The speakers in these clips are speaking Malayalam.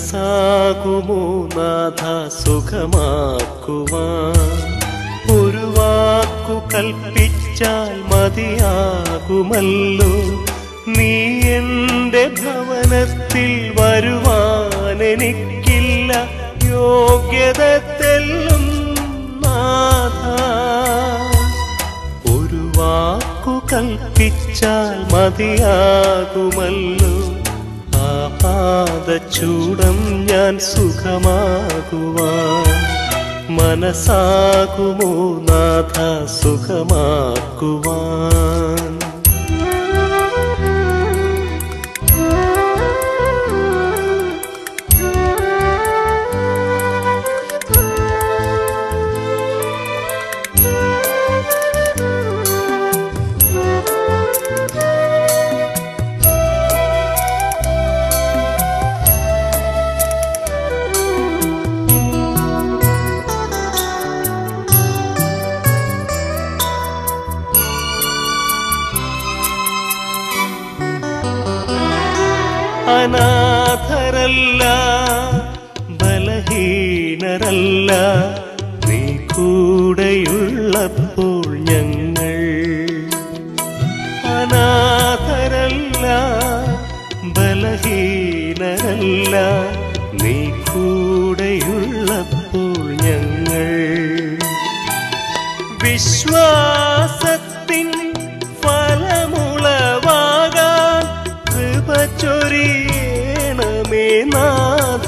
മനസ്സാകുമോ നാഥ സുഖമാക്കുവാൻ ഒരു വാക്കു കൽപ്പിച്ചാൽ മതിയാകുമല്ലോ നീ എന്റെ ഭവനത്തിൽ വരുവാൻ എനിക്കില്ല യോഗ്യത തെല്ലും നാഥ ഒരു വാക്കു കൽപ്പിച്ചാൽ മതിയാകുമല്ലോ ആ പാദച്ചൂടം ഞാൻ സുഖമാകുവാൻ മനസ്സാകുമോ നാഥ സുഖമാക്കുവാൻ അനാഥരല്ല ബലഹീനരല്ല നീ കൂടെയുള്ളപ്പോൾ ഞങ്ങൾ അനാഥരല്ല ബലഹീനരല്ല നീ കൂടെയുള്ളപ്പോൾ ഞങ്ങൾ വിശ്വാസത്തിൻ ഫലമുളവാകാൻ കൃപ ചൊരിയണമേ നാഥ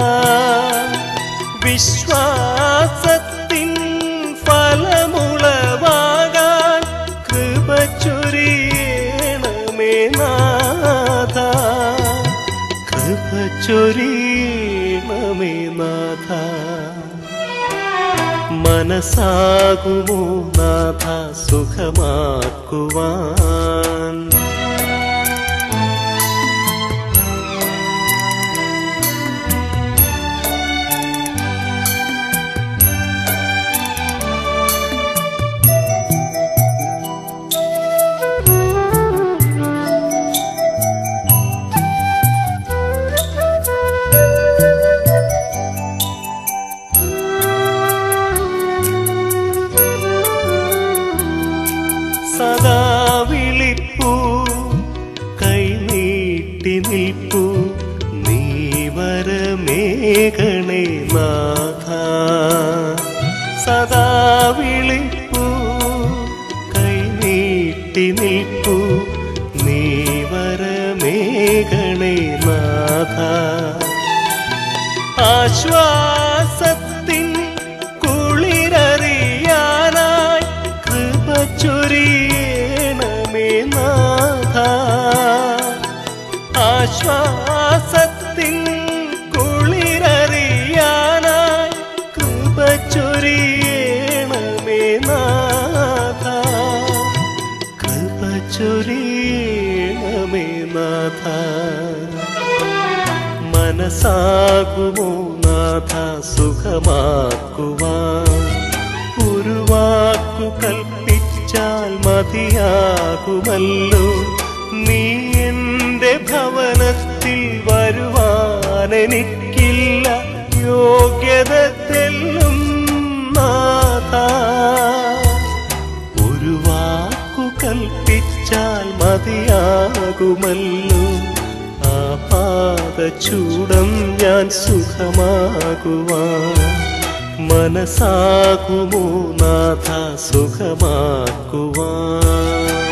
വിശ്വാസത്തിൻ ഫലമുളവാകാൻ കൃപ ചൊരിയണമേ നാഥ കൃപ ചൊരിയണമേ നാഥ മനസ്സാകുമോ നാഥ സുഖമാക്കുവാൻ സദാ വിളിപ്പൂ കൈനീട്ടി നിൽപ്പൂ നീ വരമേഘണേ നാഥ സദാ വിളിപ്പൂ കൈനീട്ടി നിൽപ്പൂ നീ വരമേഘണേ നാഥ ആശ്വാസത്തിൻ കുളിരറിയാനായി കൃപ ചൊരിയണമേ നാഥ ആശ്വാസത്തിൻ കുളിരറിയാനായി കൃപ ചൊരിയണമേ നാഥ കൃപ ചൊരിയണമേ നാഥ മനസ്സാകുമോ നാഥ സുഖമാക്കുവാൻ ഒരു വാക്കു കൽപ്പിച്ചാൽ മതിയാകുമല്ലോ നീ എന്റെ ഭവനത്തിൽ വരുവാൻ എനിക്കില്ല യോഗ്യത തെല്ലും നാഥ ഒരു വാക്കു കൽപ്പിച്ചാൽ മതിയാകുമല്ലോ ആ പാദചൂടം ഞാൻ സുഖമാകുവാൻ മനസ്സാകുമോ നാഥ സുഖമാക്കുവാൻ